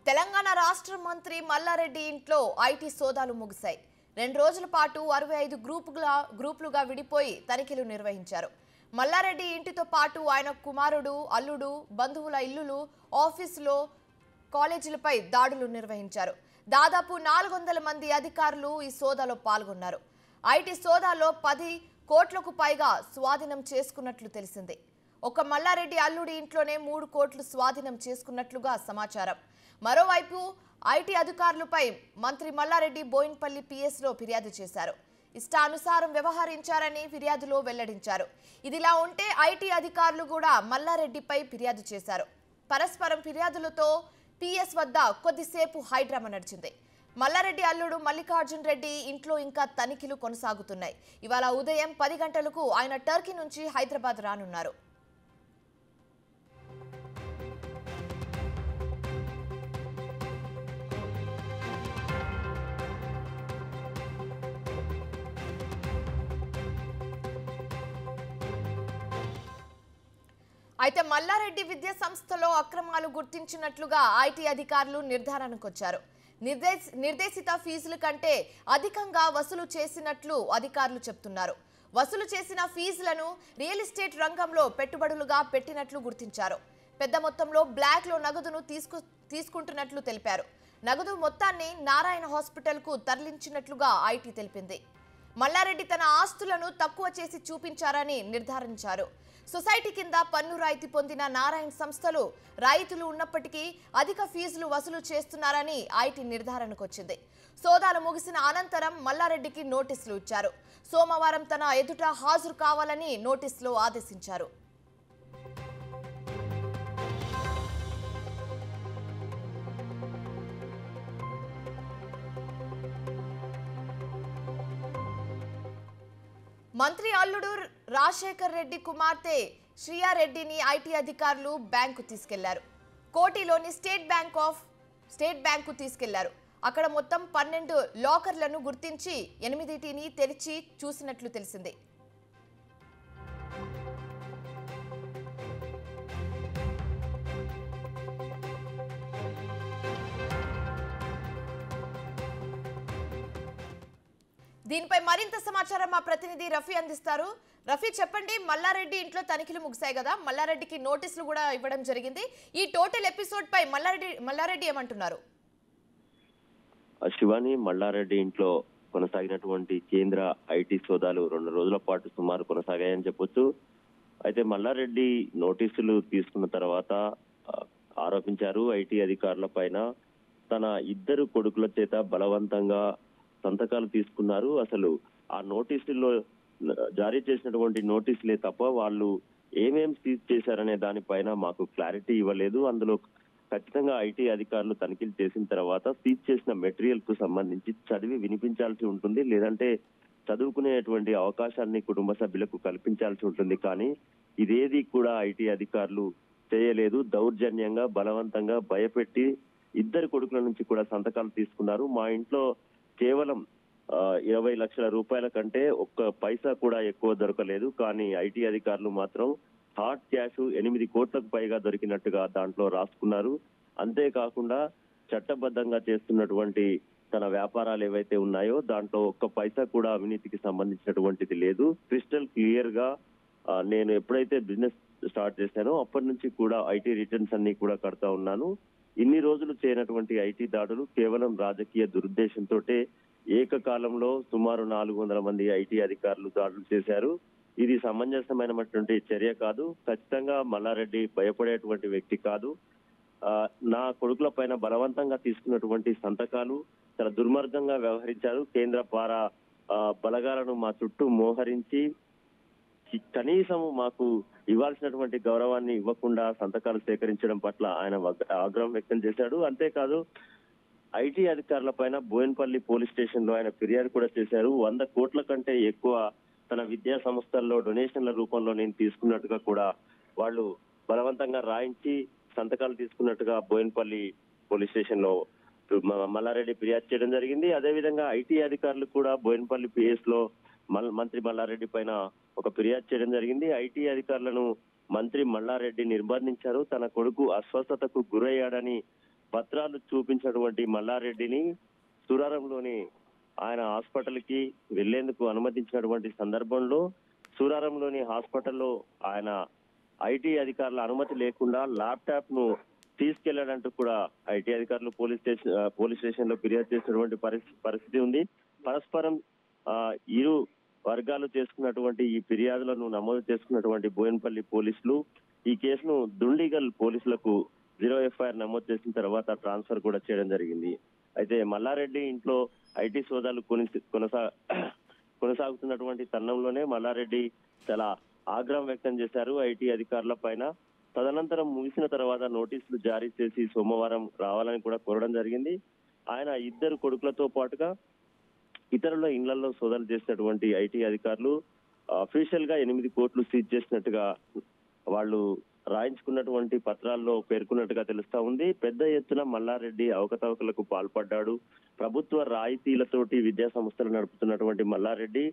తెలంగాణ రాష్ట్ర మంత్రి మల్లారెడ్డి ఇంట్లో ఐటీ సోదాలు ముగిశాయి రెండు రోజుల పాటు అరవై ఐదు గ్రూపులుగా గ్రూపులుగా విడిపోయి తనిఖీలు నిర్వహించారు మల్లారెడ్డి ఇంటితో పాటు ఆయన కుమారుడు అల్లుడు బంధువుల ఇల్లులు ఆఫీసులో కాలేజీలపై దాడులు నిర్వహించారు దాదాపు నాలుగు వందల మంది అధికారులు ఈ సోదాలో పాల్గొన్నారు ఐటీ సోదాలో పది కోట్లకు పైగా స్వాధీనం చేసుకున్నట్లు తెలిసింది ఒక మల్లారెడ్డి అల్లుడి ఇంట్లోనే మూడు కోట్లు స్వాధీనం చేసుకున్నట్లుగా సమాచారం మరోవైపు ఐటీ అధికారులపై మంత్రి మల్లారెడ్డి బోయిన్పల్లి పిఎస్లో ఫిర్యాదు చేశారు ఇష్టానుసారం వ్యవహరించారని ఫిర్యాదులో వెల్లడించారు ఇదిలా ఉంటే ఐటీ అధికారులు కూడా మల్లారెడ్డిపై ఫిర్యాదు చేశారు పరస్పరం ఫిర్యాదులతో పిఎస్ వద్ద కొద్దిసేపు హైడ్రామా నడిచింది మల్లారెడ్డి అల్లుడు మల్లికార్జున్ రెడ్డి ఇంట్లో ఇంకా తనిఖీలు కొనసాగుతున్నాయి ఇవాళ ఉదయం పది గంటలకు ఆయన టర్కీ నుంచి హైదరాబాద్ రానున్నారు అయితే మల్లారెడ్డి విద్యా సంస్థలో అక్రమాలు గుర్తించినట్లుగా ఐటీ అధికారులు నిర్ధారణకు వచ్చారు నిర్దేశ నిర్దేశిత ఫీజుల కంటే అధికంగా వసూలు చేసినట్లు అధికారులు చెప్తున్నారు వసూలు చేసిన ఫీజులను రియల్ ఎస్టేట్ రంగంలో పెట్టుబడులుగా పెట్టినట్లు గుర్తించారు పెద్ద మొత్తంలో బ్లాక్లో నగదును తీసుకు తీసుకుంటున్నట్లు తెలిపారు నగదు మొత్తాన్ని నారాయణ హాస్పిటల్కు తరలించినట్లుగా ఐటీ తెలిపింది మల్లారెడ్డి తన ఆస్తులను తక్కువ చేసి చూపించారని నిర్ధారించారు సొసైటీ కింద పన్ను రాయితీ పొందిన నారాయణ సంస్థలు రాయితీలు ఉన్నప్పటికీ అధిక ఫీజులు వసూలు చేస్తున్నారని ఐటీ నిర్ధారణకు వచ్చింది సోదాలు ముగిసిన అనంతరం మల్లారెడ్డికి నోటీసులు ఇచ్చారు సోమవారం తన ఎదుట హాజరు కావాలని నోటీసులో ఆదేశించారు మంత్రి అల్లుడు రాజశేఖర్ రెడ్డి కుమార్తె శ్రీయారెడ్డిని ఐటీ అధికారులు బ్యాంకు తీసుకెళ్లారు కోటిలోని state bank of state bank తీసుకెళ్లారు అక్కడ మొత్తం పన్నెండు లాకర్లను గుర్తించి ఎనిమిదిటిని తెరిచి చూసినట్లు తెలిసింది దీనిపై మరింత సమాచారం మా ప్రతినిధి రఫీ అందిస్తారు రఫీ చెప్పండి మల్లారెడ్డి ఇంట్లో తనిఖీలు ముగిశాయి కదా మల్లారెడ్డికి నోటీసులు కూడా ఇవ్వడం జరిగింది ఈ టోటల్ ఎపిసోడ్ పై మల్లారెడ్డి మల్లారెడ్డి ఏమంటున్నారు ఆ శివాని మల్లారెడ్డి ఇంట్లో కొనసాగినటువంటి కేంద్ర ఐటీ సోదాలు రెండు రోజుల పాటు సుమారు కొనసాగాయని చెప్పొచ్చు అయితే మల్లారెడ్డి నోటీసులు తీసుకున్న తర్వాత ఆ, ఆరోపించారు ఐటీ అధికారుల పైన తన ఇద్దరు కొడుకుల చేత బలవంతంగా సంతకాలు తీసుకున్నారు అసలు ఆ నోటీసుల్లో జారీ చేసినటువంటి నోటీసులే తప్ప వాళ్ళు ఏమేం సీజ్ చేశారనే దానిపైన మాకు క్లారిటీ ఇవ్వలేదు అందులో ఖచ్చితంగా ఐటీ అధికారులు తనిఖీలు చేసిన తర్వాత సీజ్ చేసిన మెటీరియల్ కు సంబంధించి చదివి వినిపించాల్సి ఉంటుంది లేదంటే చదువుకునేటువంటి అవకాశాన్ని కుటుంబ సభ్యులకు కల్పించాల్సి ఉంటుంది కానీ ఇదేది కూడా ఐటీ అధికారులు చేయలేదు దౌర్జన్యంగా బలవంతంగా భయపెట్టి ఇద్దరు కొడుకుల నుంచి కూడా సంతకాలు తీసుకున్నారు మా ఇంట్లో కేవలం ఆ, ఇరవై లక్షల రూపాయల కంటే ఒక్క పైసా కూడా ఎక్కువ దొరకలేదు కానీ ఐటీ అధికారులు మాత్రం హాట్ క్యాష్ ఎనిమిది కోట్లకు పైగా దొరికినట్టుగా దాంట్లో రాసుకున్నారు అంతేకాకుండా చట్టబద్ధంగా చేస్తున్నటువంటి తన వ్యాపారాలు ఏవైతే ఉన్నాయో దాంట్లో ఒక్క పైసా కూడా అవినీతికి సంబంధించినటువంటిది లేదు క్రిస్టల్ క్లియర్ గా ఆ, నేను ఎప్పుడైతే బిజినెస్ స్టార్ట్ చేశానో అప్పటి నుంచి కూడా ఐటీ రిటర్న్స్ అన్ని కూడా కడతా ఉన్నాను ఇన్ని రోజులు చేయనటువంటి ఐటీ దాడులు కేవలం రాజకీయ దురుద్దేశంతో ఏకకాలంలో సుమారు నాలుగు వందల మంది ఐటీ అధికారులు దాడులు చేశారు ఇది సమంజసమైనటువంటి చర్య కాదు ఖచ్చితంగా మల్లారెడ్డి భయపడేటువంటి వ్యక్తి కాదు ఆ, నా కొడుకుల పైన బలవంతంగా తీసుకున్నటువంటి సంతకాలు చాలా దుర్మార్గంగా వ్యవహరించారు కేంద్ర పారా ఆ, బలగాలను మా చుట్టూ మోహరించి కి- కనీసం మాకు ఇవ్వాల్సినటువంటి గౌరవాన్ని ఇవ్వకుండా సంతకాలు సేకరించడం పట్ల ఆయన వగ- ఆగ్రహం వ్యక్తం చేశాడు అంతేకాదు ఐటీ అధికారుల పైన బోయిన్పల్లి పోలీస్ స్టేషన్ లో ఆయన ఫిర్యాదు కూడా చేశారు వంద కోట్ల కంటే ఎక్కువ తన విద్యా సంస్థల్లో డొనేషన్ల రూపంలో నేను తీసుకున్నట్టుగా కూడా వాళ్ళు బలవంతంగా రాయించి సంతకాలు తీసుకున్నట్టుగా బోయిన్పల్లి పోలీస్ స్టేషన్ లో మ- మల్లారెడ్డి ఫిర్యాదు చేయడం జరిగింది అదేవిధంగా ఐటీ అధికారులు కూడా బోయిన్పల్లి పిఎస్ లో మల్- మంత్రి మల్లారెడ్డి పైన ఒక ఫిర్యాదు చేయడం జరిగింది ఐటీ అధికారులను మంత్రి మల్లారెడ్డి నిర్బంధించారు తన కొడుకు అస్వస్థతకు గురయ్యాడని పత్రాలు చూపించినటువంటి మల్లారెడ్డిని సూరారంలోని ఆయన హాస్పిటల్ కి వెళ్లేందుకు అనుమతించినటువంటి సందర్భంలో సూరారంలోని హాస్పిటల్లో ఆయన ఐటీ అధికారుల అనుమతి లేకుండా ల్యాప్టాప్ ను తీసుకెళ్లాడంటూ కూడా ఐటీ అధికారులు పోలీస్ స్టేషన్ ఆ, పోలీస్ స్టేషన్ లో ఫిర్యాదు చేసినటువంటి పరిస్థితి పరిస్థితి ఉంది పరస్పరం ఆ, ఇరు వర్గాలు చేసుకున్నటువంటి ఈ ఫిర్యాదులను నమోదు చేసుకున్నటువంటి బోయన్పల్లి పోలీసులు ఈ కేసును దుండిగల్ పోలీసులకు జీరో ఎఫ్ఐఆర్ నమోదు చేసిన తర్వాత ట్రాన్స్ఫర్ కూడా చేయడం జరిగింది అయితే మల్లారెడ్డి ఇంట్లో ఐటీ సోదాలు కొని- కొనసా కొనసాగుతున్నటువంటి తరుణంలోనే మల్లారెడ్డి చాలా ఆగ్రహం వ్యక్తం చేశారు ఐటీ అధికారుల పైన తదనంతరం ముగిసిన తర్వాత నోటీసులు జారీ చేసి సోమవారం రావాలని కూడా కోరడం జరిగింది ఆయన ఇద్దరు కొడుకులతో పాటుగా ఇతరుల ఇళ్లలో సోదాలు చేసినటువంటి ఐటీ అధికారులు అఫీషియల్ గా ఎనిమిది కోట్లు సీజ్ చేసినట్టుగా వాళ్ళు రాయించుకున్నటువంటి పత్రాల్లో పేర్కొన్నట్టుగా తెలుస్తా ఉంది పెద్ద ఎత్తున మల్లారెడ్డి అవకతవకలకు పాల్పడ్డాడు ప్రభుత్వ రాయితీలతోటి విద్యా సంస్థలు నడుపుతున్నటువంటి మల్లారెడ్డి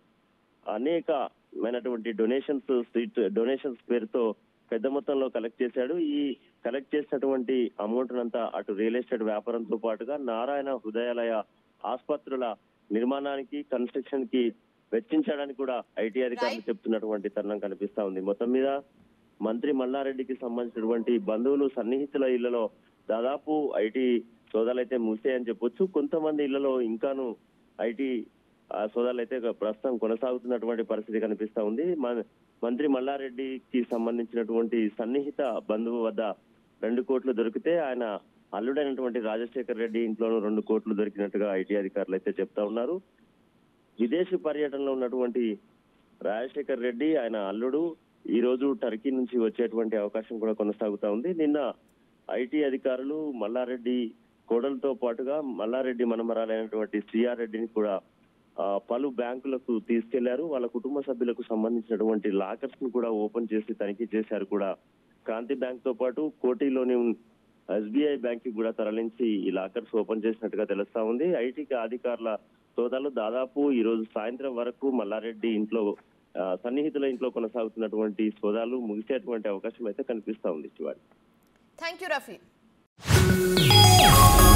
అనేకమైనటువంటి డొనేషన్స్ స్ట్రీట్ డొనేషన్స్ పేరుతో పెద్ద మొత్తంలో కలెక్ట్ చేశాడు ఈ కలెక్ట్ చేసినటువంటి అమౌంట్ అంతా అటు రియల్ ఎస్టేట్ వ్యాపారంతో పాటుగా నారాయణ హృదయాలయ ఆసుపత్రుల నిర్మాణానికి కన్స్ట్రక్షన్ కి వెచ్చించడానికి కూడా ఐటీ అధికారులు Right. చెప్తున్నటువంటి తరుణం కనిపిస్తా ఉంది మొత్తం మీద మంత్రి మల్లారెడ్డికి సంబంధించినటువంటి బంధువులు సన్నిహితుల ఇళ్లలో దాదాపు ఐటీ సోదాలు అయితే మూసాయని చెప్పొచ్చు కొంతమంది ఇళ్లలో ఇంకాను ఐటీ ఆ, సోదాలు అయితే ప్రస్తుతం కొనసాగుతున్నటువంటి పరిస్థితి కనిపిస్తా ఉంది మ- మంత్రి మల్లారెడ్డికి సంబంధించినటువంటి సన్నిహిత బంధువు వద్ద రెండు కోట్లు దొరికితే ఆయన అల్లుడైనటువంటి రాజశేఖర్ రెడ్డి ఇంట్లోనూ రెండు కోట్లు దొరికినట్టుగా ఐటీ అధికారులు అయితే చెప్తా ఉన్నారు విదేశీ పర్యటనలో ఉన్నటువంటి రాజశేఖర్ రెడ్డి ఆయన అల్లుడు ఈ రోజు టర్కీ నుంచి వచ్చేటువంటి అవకాశం కూడా కొనసాగుతా ఉంది నిన్న ఐటీ అధికారులు మల్లారెడ్డి కోడలతో పాటుగా మల్లారెడ్డి మనమరాలైనటువంటి సిఆర్ రెడ్డిని కూడా ఆ, పలు బ్యాంకులకు తీసుకెళ్లారు వాళ్ళ కుటుంబ సభ్యులకు సంబంధించినటువంటి లాకర్స్ ను కూడా ఓపెన్ చేసి తనిఖీ చేశారు కూడా క్రాంతి బ్యాంక్ తో పాటు కోటిలోని ఎస్బీఐ బ్యాంక్ కి కూడా తరలించి ఈ లాకర్స్ ఓపెన్ చేసినట్టుగా తెలుస్తా ఉంది ఐటీ అధికారుల సోదాలు దాదాపు ఈ రోజు సాయంత్రం వరకు మల్లారెడ్డి ఇంట్లో ఆ, సన్నిహితుల ఇంట్లో కొనసాగుతున్నటువంటి సోదాలు ముగిసేటువంటి అవకాశం అయితే కనిపిస్తా ఉంది శివాజీ థ్యాంక్ యూ రఫీ